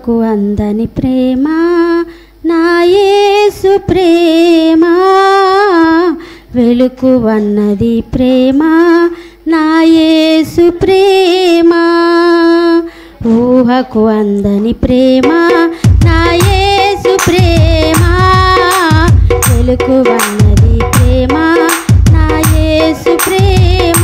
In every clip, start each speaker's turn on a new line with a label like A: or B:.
A: ఊహకు అందని ప్రేమ నా యేసు ప్రేమ వెలుకు వన్నది ప్రేమ నా యేసు ప్రేమ ఊహకు అందని ప్రేమ నా యేసు ప్రేమ వెలుకు వన్నది ప్రేమ నా యేసు ప్రేమ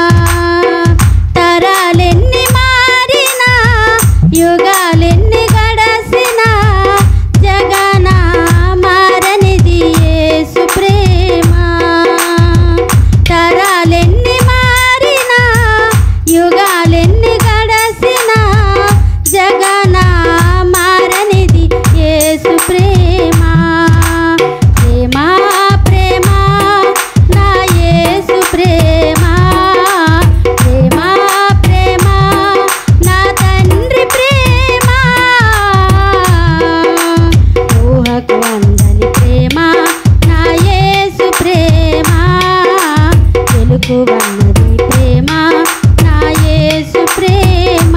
A: తరాలెన్ని మారినా యుగాలెన్ని గడసినా జగన మారనిది యేసు ప్రేమ తరాలెన్ని మారినా యుగాలెన్ని గడసినా జగన మారనిది యేసు ప్రేమ ప్రేమ ప్రేమ నా యేసు ప్రేమ ప్రేమ ప్రేమ నా తండ్రి ప్రేమ ఊహకు అందని ప్రేమ నా యేసు ప్రేమ వెలుగు వన్నది ప్రేమ నా యేసు ప్రేమ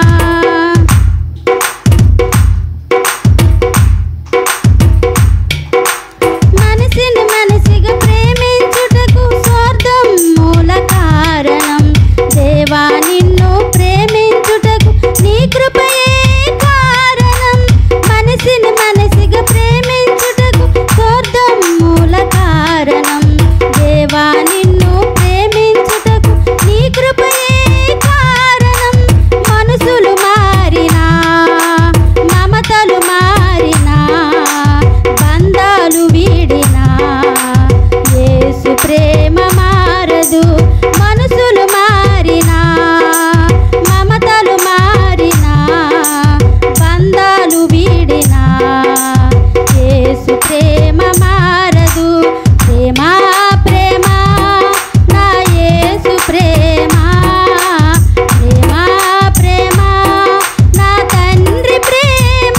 A: మనసిని మనసిగా ప్రేమించుటకు స్వార్థం మూల కారణం దేవా నిన్ను ప్రేమించుటకు నీ కృపయే కారణం మనసిని మనసిగా ప్రేమించుటకు స్వార్థం మూల కారణం దేవా నిన్ను ప్రేమించుటకు నీ కృపయే కారణం మనసులు మారినా మమతలు మారినా బంధాలు వీడినా యేసు ప్రేమ మారదు మనసులు మారినా మమతలు మారినా బంధాలు వీడినా యేసు ప్రేమ మారదు ప్రేమ ప్రేమ నా యేసు ప్రేమ ప్రేమ ప్రేమ నా తండ్రి ప్రేమ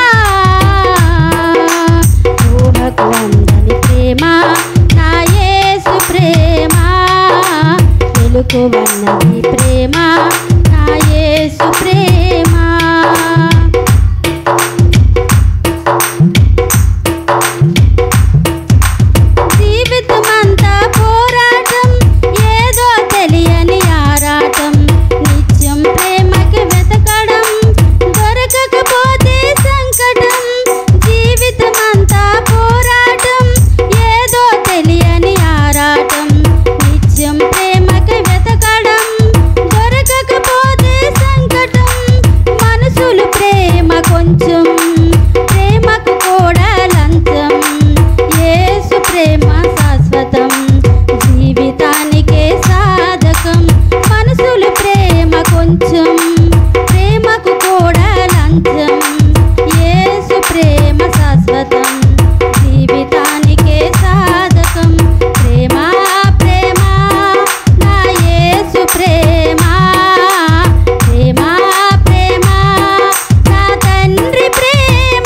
A: ఊహకు అందని ప్రేమ నా యేసు ప్రేమ వెలుగు వన్నది ప్రేమ నా యేసు ప్రేమ జీవితమంతా పోరాటం ఏదో తెలియని ఆరాటం నిత్యం ప్రేమకి వెతకడం దొరకకపోతే సంకటం జీవితమంతా పోరాటం ఏదో తెలియని ఆరాటం నిత్యం ప్రేమకి వెతకడం దొరకకపోతే సంకటం మనసులు ప్రేమ కొంచెం ప్రేమకు కూడా లంచం యేసు ప్రేమ శాశ్వతం జీవితానికే సాధకం మనసులు ప్రేమ కొంచెం ప్రేమకు కూడా లంచం యేసు ప్రేమ శాశ్వతం జీవితానికే సాధకం ప్రేమ ప్రేమ నా యేసు ప్రేమ ప్రేమ ప్రేమ నా తండ్రి ప్రేమ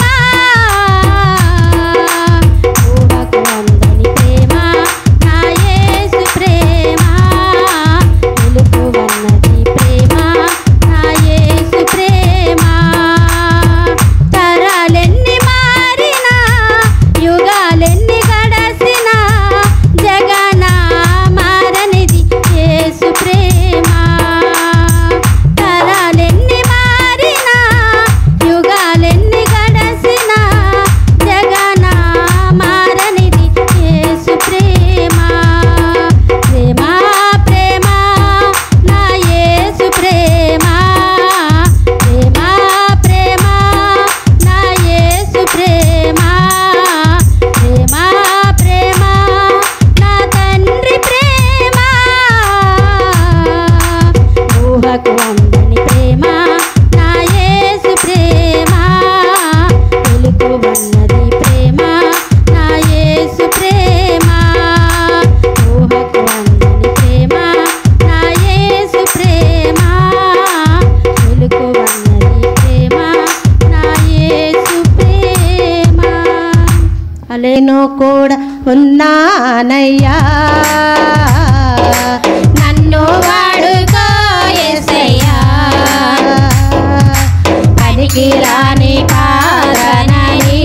A: ఊహకు అందని ప్రేమ నా యేసు ప్రేమ వెలుగు వన్నది ప్రేమ నా యేసు ప్రేమ తరాలెన్ని మారినా యుగాలెన్ని గడసినా జగన మారనిది యేసు ప్రేమ తరాలెన్ని మారినా యుగాలెన్ని గడసినా జగన మారనిది యేసు ప్రేమ ప్రేమ ప్రేమ నా యేసు ప్రేమ ప్రేమ ప్రేమ నా యేసు ప్రేమ ప్రేమ ప్రేమ నా తండ్రి ప్రేమ ఊహకు అందని ప్రేమ నా యేసు ప్రేమ వెలుగు వన్నది ప్రేమ నా యేసు ప్రేమ ఊహకు అందని ప్రేమ నా యేసు ప్రేమ వెలుగు వన్నది ప్రేమ నా యేసు ప్రేమ
B: నేను కూడా ఉన్నానయ్యా నన్ను వాడుకో యేసయ్యా పని
A: పనికిరాని పారనని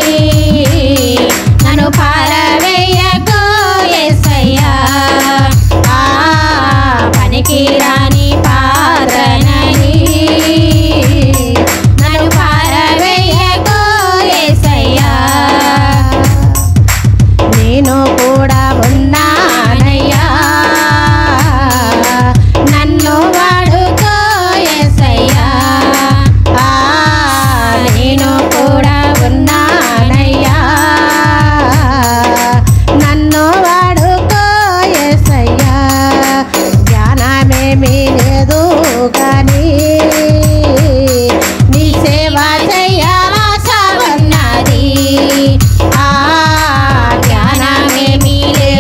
A: నన్ను పారవేయకో యేసయ్యా ఆ పనికిరాని పారనని నన్ను పారవేయకో యేసయ్యా
B: నేను కూడా ఉన్నానయ్యా
A: నన్ను వాడుకో యేసయ్యా ఆ నేను కూడా
B: ఉన్నానయ్యా నన్ను వాడుకో యేసయ్యా జ్ఞానమేమీ లేదు కానీ నీ సేవ
A: ఆశ ఉన్నది ఆ జ్ఞానమేమీ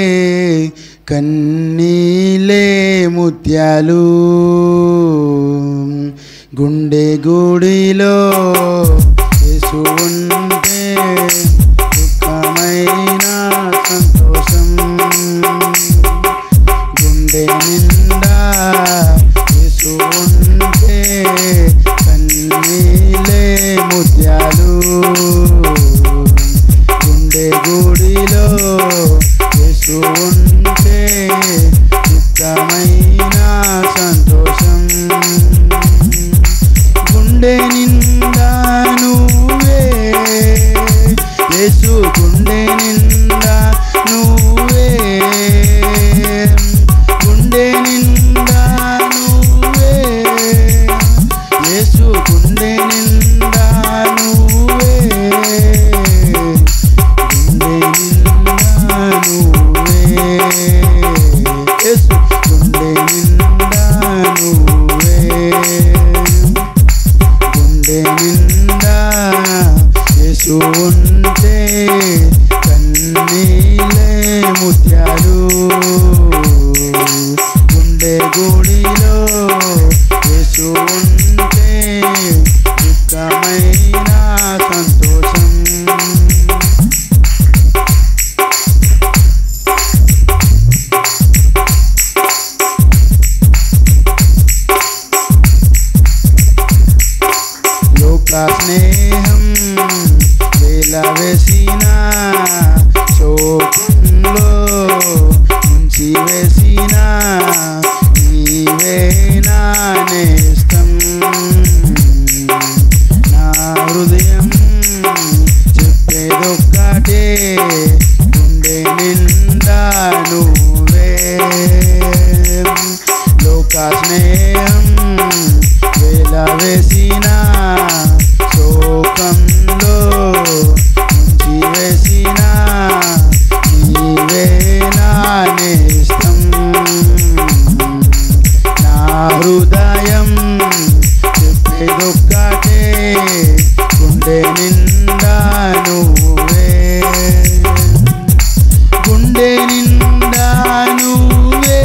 C: కన్నీలే ముత్యాలు గుండె గుడిలో యేసు ఉంటే దుఃఖమైన సంతోషం గుండె నిండా యేసు ఉంటే కన్నీలే ముత్యాలు గుండె గుడిలో యేసు ఉంటే దుఃఖమైన సంతోషం గుండె నిండా నువ్వే యేసు గుండె నిండా నువ్వే గుండె నిండా నువ్వే యేసు గుండె నిండా నువ్వే గుండె నిండా నువ్వే యేసు గుండె నిండా నువ్వే గుండె నిండా యేసు ఉంటే కన్నీలే ముత్యాలు గుండె గుడిలో యేసు ఉంటే దుఃఖమైన సంతోషం లోక స్నేహం వేల వేసిన శోకంలో ముంచి వేసిన నీవే నా నేస్తం నా హృదయం చెప్పేదొక్కటే గుండె నిండా నువ్వే లోక స్నేహం వేల వేసిన శోకంలో ముంచి వేసిన నీవే నా నేస్తం నా హృదయం చెప్పేదొక్కటే గుండె నిండా నువ్వే గుండె నిండా నువ్వే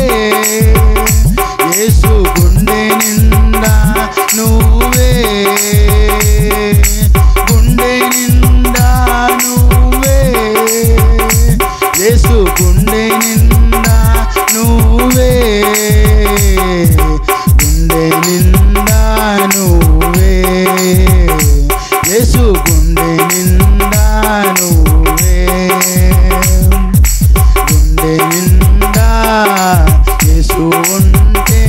C: యేసు గుండె నిండా నువ్వే గుండె నిండా నువ్వే యేసు గుండె నిండా నువ్వే గుండె నిండా నువ్వే యేసు గుండె నిండా నువ్వే గుండె నిండా యేసు ఉంటే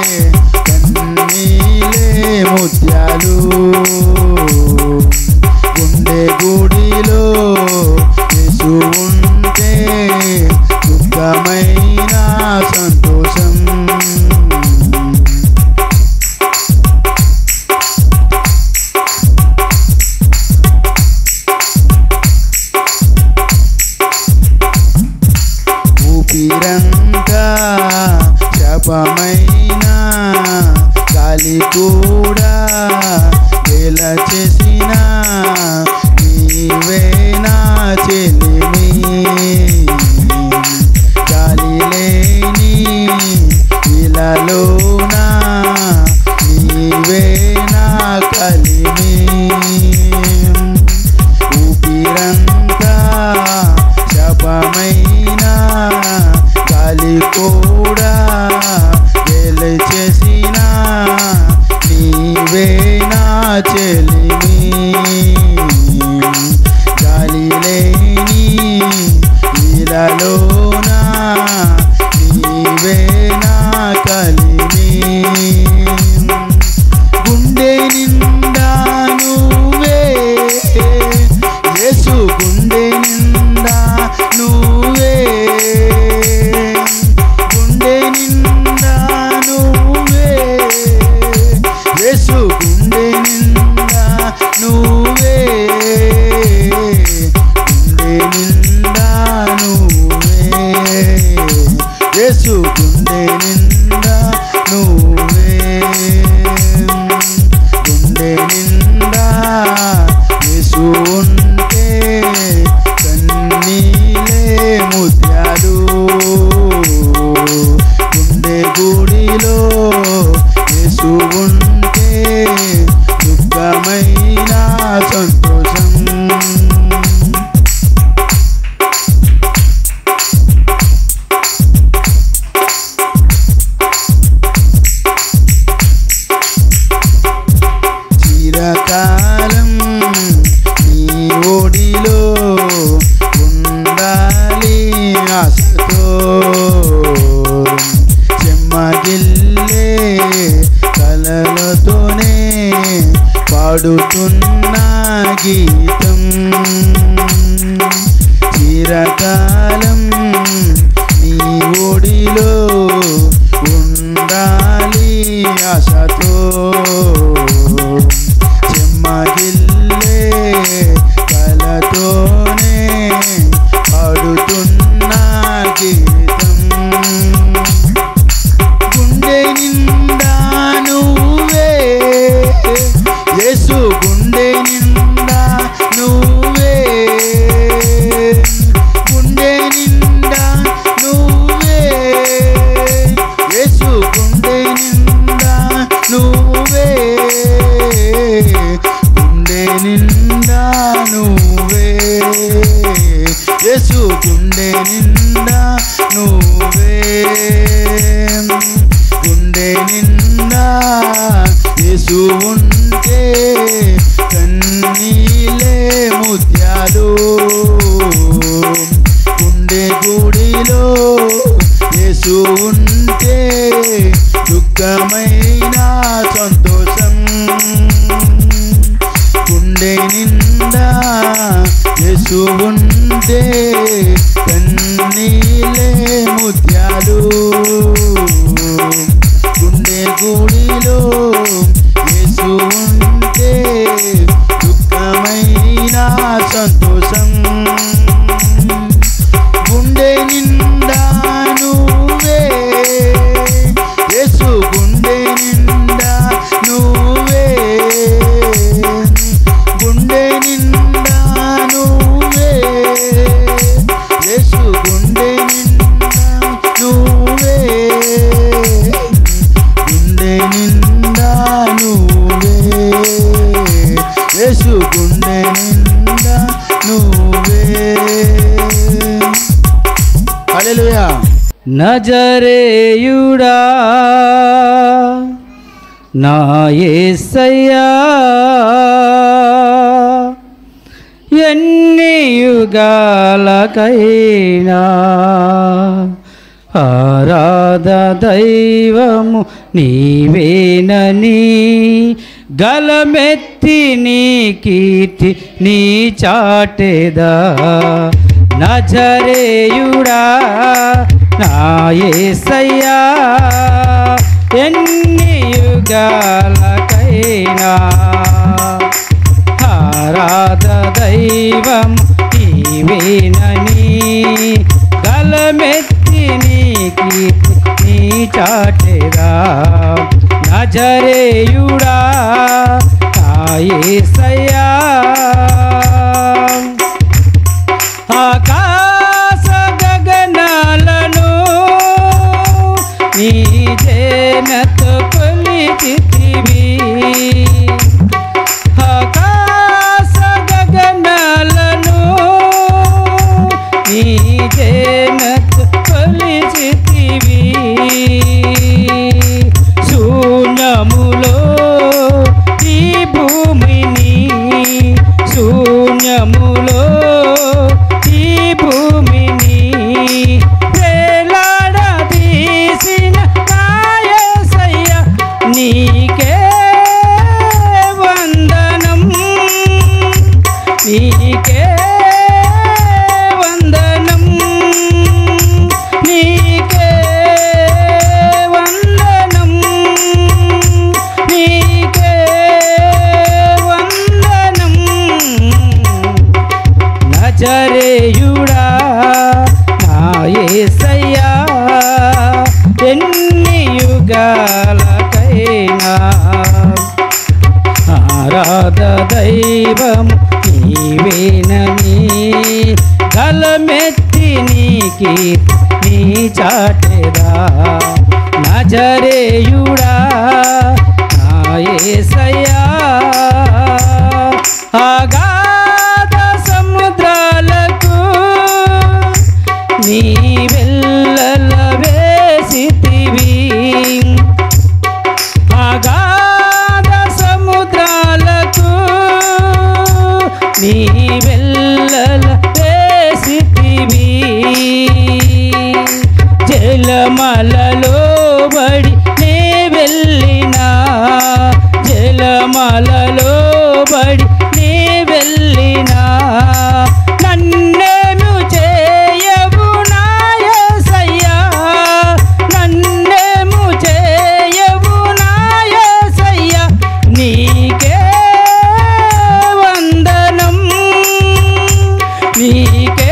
C: కన్నీలే ముత్యాలు గుండె గుడిలో యేసు ఉంటే దుఃఖమైన సంతోషం ఊపిరంతా శాపమైన గాలి కూడా వేల చేసిన నీవే నా చెలిమి గాలి లేని ఇలాలోన నీవే నా కలిమి ఊపిరంతా శపమైన గాలి కూడా గెలి చేసిన నీవే నా చెలిమి గాలి లేని ఇలాలోన నీవే నా కలిమి గుండె నిండా నువ్వే యేసు గుండె నిండా నువ్వే గుండె నిండా నువ్వే యేసు గుండె నిండా నువ్వే గుండె నిండా నువ్వే యేసు గుండె నిండా నువ్వే గుండె నిండా యేసు ఉంటే కన్నీలే ముత్యాలు ఆశతో చెమ్మగిల్లే కలలతోనే పాడుతున్న గీతం చిరకాలం నీ ఒడిలో ఉండాలి ఆశతో చెమ్మగిల్లే కలతోనే పాడుతున్న గీతం గుండె నిండా నువ్వే యేసు గుండె నిండా నువ్వే గుండె నిండా నువ్వే యేసు గుండె నిండా నువ్వే గుండె నిండా నువ్వే యేసు గుండె నిండా నువ్వే గుండె నిండా యేసు ఉంటే కన్నీలే ముత్యాలు గుండె గుడిలో యేసు ఉంటే దుఃఖమైన సంతోషం గుండె నిండా యేసు ఉంటే కన్నీలే ముత్యాలు గుండె గుడిలో యేసు ఉంటే దుఃఖమైన సంతోషం గుండె నిండా నువ్వే యేసు గుండె నిండా నువ్వే గుండె నిండా నువ్వే యేసు గుండె నిండా నువ్వే గుండె నిండా నువ్వే యేసు గుండె నిండా నువ్వే హల్లెలూయా
D: నజరేయుడా నా యేసయ్యా ఎన్ని యుగాలకైనా ఆరాధ దైవము నీవేనని గలమెత్తి నీ కీర్తి నీ చాటెదా నజరేయుడా నా యేసయ్యా ఎన్ని యుగాలకైనా ఆరాధ దైవం నీవేనని గలమెత్తి నీ కీర్తి నీ చాటెరా నజరేయుడా కాయేసయ్యా ఆకాశ గగనాలను నీ జనతో కొలిచితివి ఆకాశ గగనాలను నీ జనతో కొలిచితివి శూన్యములో ఈ భూమిని శూన్యములో ఈ భూమిని వేలాడదీసిన నాయసయ్య నీకే వందనం నీకే వందనం నీకే వందనం నీకే వందనం నజరేయుడా నా యేసయ్యా ఎన్ని యుగాలకైనా ఆరాధ దైవం నీవేనని గలమెత్తి నీకి నీ చాటెదా నజరేయుడా నా యేసయ్యా ఆగాధ సముద్రాలకు నీ వెళ్ళల వేసితివి అగాధ సముద్రాలకు నీ వెళ్ళల వేసితివి జలమలలో బడి నే వెళ్ళినా జలమలలో బడి నే వెళ్ళినా నన్నేము చేయవు నాయసయ్యా నన్నేము చేయవు నాయసయ్యా నీకే వందనం నీకే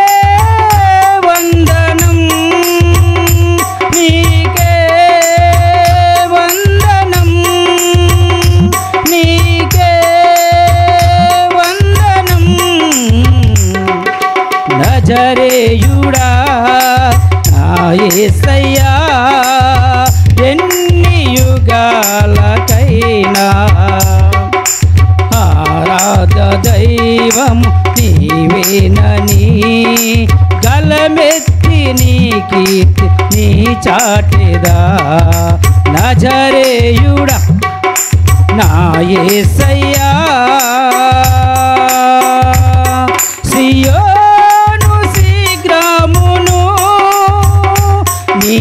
D: వందనం నీకే వందనం నీకే వందనం నజరేయుడా యేసయ్యా ఎన్ని యుగాలకైనా ఆరాధ దైవము నీవేనని గలమెత్తి నీ కీర్తి నీ చాటెదా నజరేయుడా నా యేసయ్యా సియోను శీఘ్రమును నీ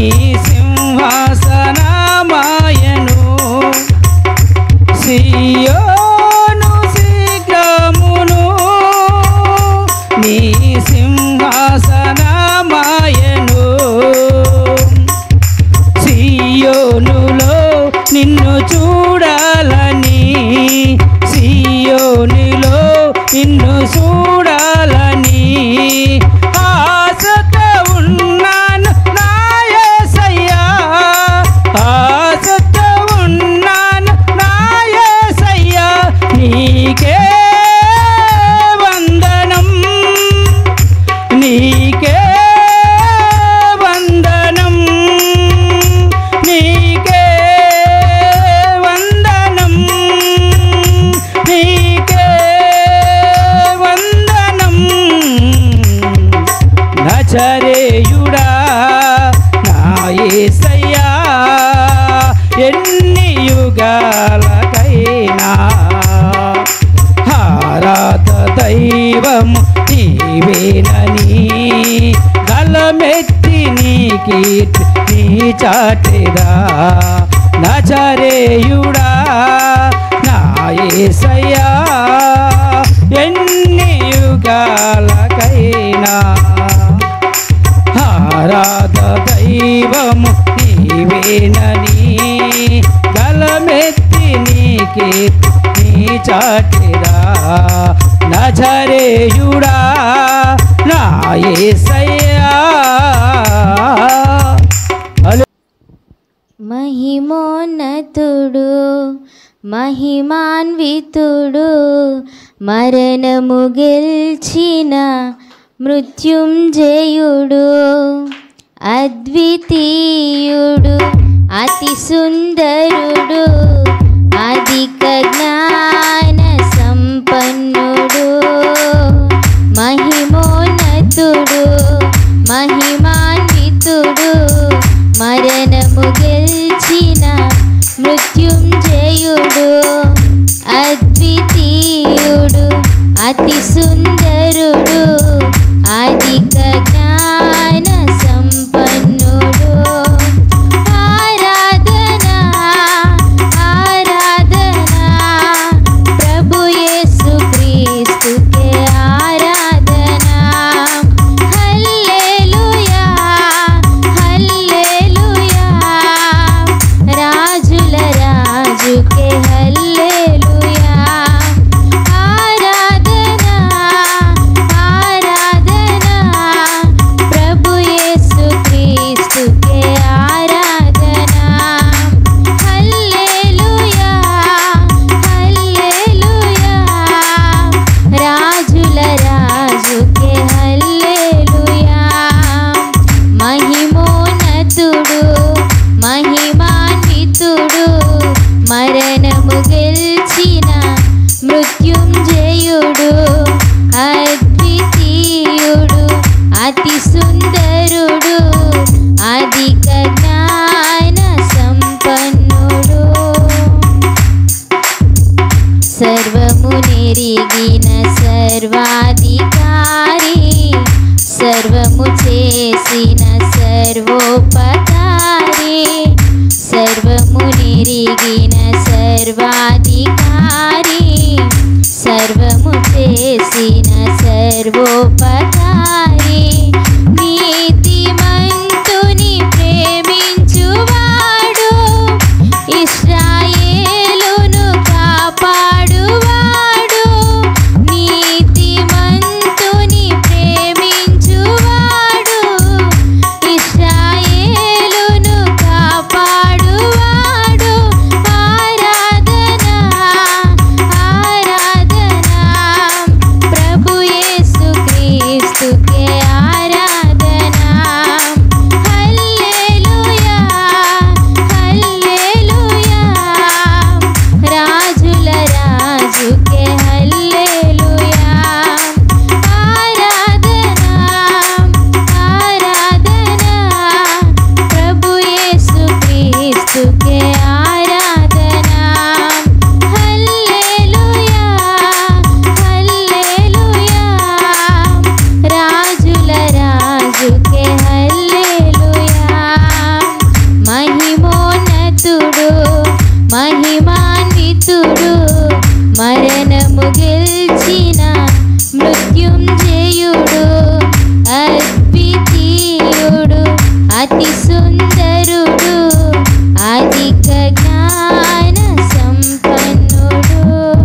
D: సింహాసనమాయను సియోను శీఘ్రమును నీ సింహాసనమాయను సియోనులో నిన్ను చూడాలని సియోనులో నిన్ను చూడాలని ఆశతో ఉన్నాను నాయసయ్యా ఆశతో ఉన్నాను నాయసయ్యా నీకే వందనం నీకే వందనం నీకే వందనం నీకే వందనం నచరేయుడా నా యేసయ్యా ఎన్ని యుగాలకైనా ఆరాధ దైవము నీవేనని గలమెత్తి నీ కీర్తి నీ చాటెదా నజరేయుడా నా యేసయ్యా ఎన్ని యుగాలకైనా ఆరాధ దైవము నీవేనని గలమెత్తి నీ కీర్తి నీ చాటిరా నజరేయుడా నా యేసయ్యా హల్లెలూయా.
A: మహిమోన్నతుడు మహిమాన్వితుడు మరణము గెల్చిన మృత్యుంజయుడు అద్వితీయుడు అతి సుందరుడు అధిక జ్ఞాన సంపన్నుడు మహిమోన్నతుడు మహిమాన్వితుడు మరణము గెల్చిన మృత్యుంజయుడు అద్వితీయుడు అతి సుందరుడు అధిక జ్ఞాన సంపన్నుడు ఆరాధన ఆరాధన సర్వోపకారి సర్వము నిరిగిన సర్వాధికారి సర్వము చేసిన సర్వోపకారి నీతిమంతుని ప్రేమించువాడు ఇస్రాయేలును కాపాడువాడు నీతిమంతుని ప్రేమించువాడు ఇస్రాయేలును కాపాడువాడు ఆరాధన ఆరాధన ప్రభు యేసు క్రీస్తుకే ఆరాధన హల్లెలూయా హల్లెలూయా రాజుల రాజుకే హల్లెలూయా ఆరాధన ఆరాధన ప్రభు యేసు క్రీస్తుకే ఆరాధన హల్లెలూయా హల్లెలూయా రాజుల రాజుకే హల్లెలూయా మహిమోన్నతుడు మహిమాన్వితుడు మరణము గెలిచిన మృత్యుంజయుడు అద్వితీయుడు అతి సుందరుడు అధిక జ్ఞాన సంపన్నుడు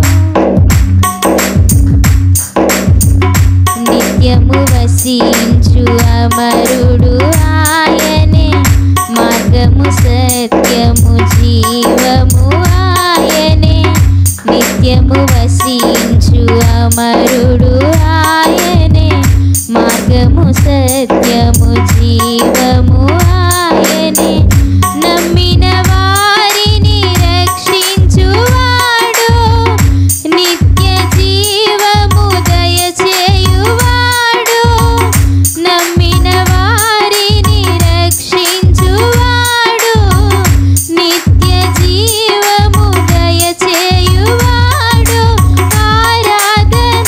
A: నిత్యము వసించు అమరుడు ఆయనే మార్గము సత్యము జీవము ఆయనే నిత్యము వసించు అమరుడు ఆయనే మార్గము సత్యము జీవము ఆయనే నమ్మిన వారిని రక్షించువాడు నిత్య జీవము దయచేయువాడు నమ్మిన వారిని రక్షించువాడు నిత్య జీవము దయచేయువాడు ఆరాధన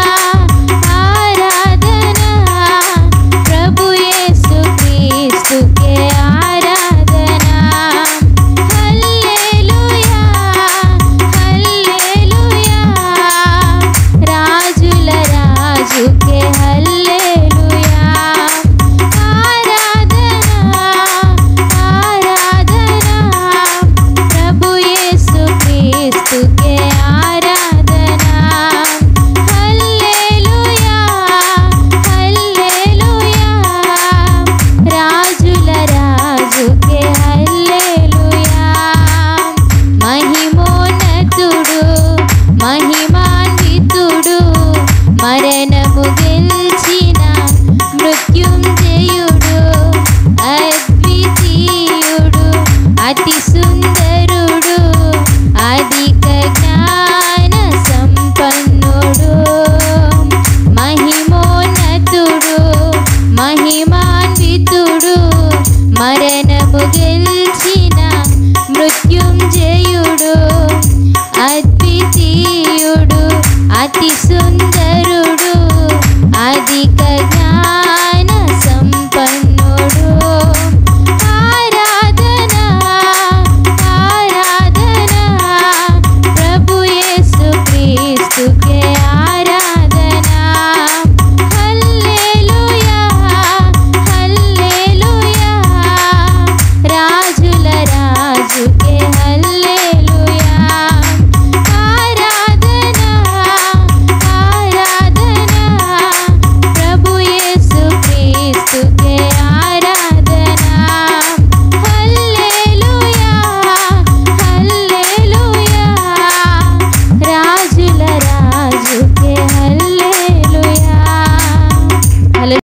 A: ఆరాధన ప్రభు యేసు క్రీస్తుకే ఆరాధన హల్లెలూయా హల్లెలూయా రాజుల రాజుకే హల్లెలూయా ఆరాధన ఆరాధన ప్రభు యేసు క్రీస్తుకే ఆరాధన హల్లెలూయా హల్లెలూయా రాజుల రాజుకే హల్లెలూయా మహిమోన్నతుడు మహిమాన్వితుడు మరణము గెలిచిన మృత్యుంజయుడు అద్వితీయుడు అతి సుందరుడు అధిక జ్ఞాన సంపన్నుడు మహిమోన్నతుడు మహిమాన్వితుడు మరణము గెలిచిన మృత్యుంజయుడు అద్వితీయుడు అతి సుందరుడు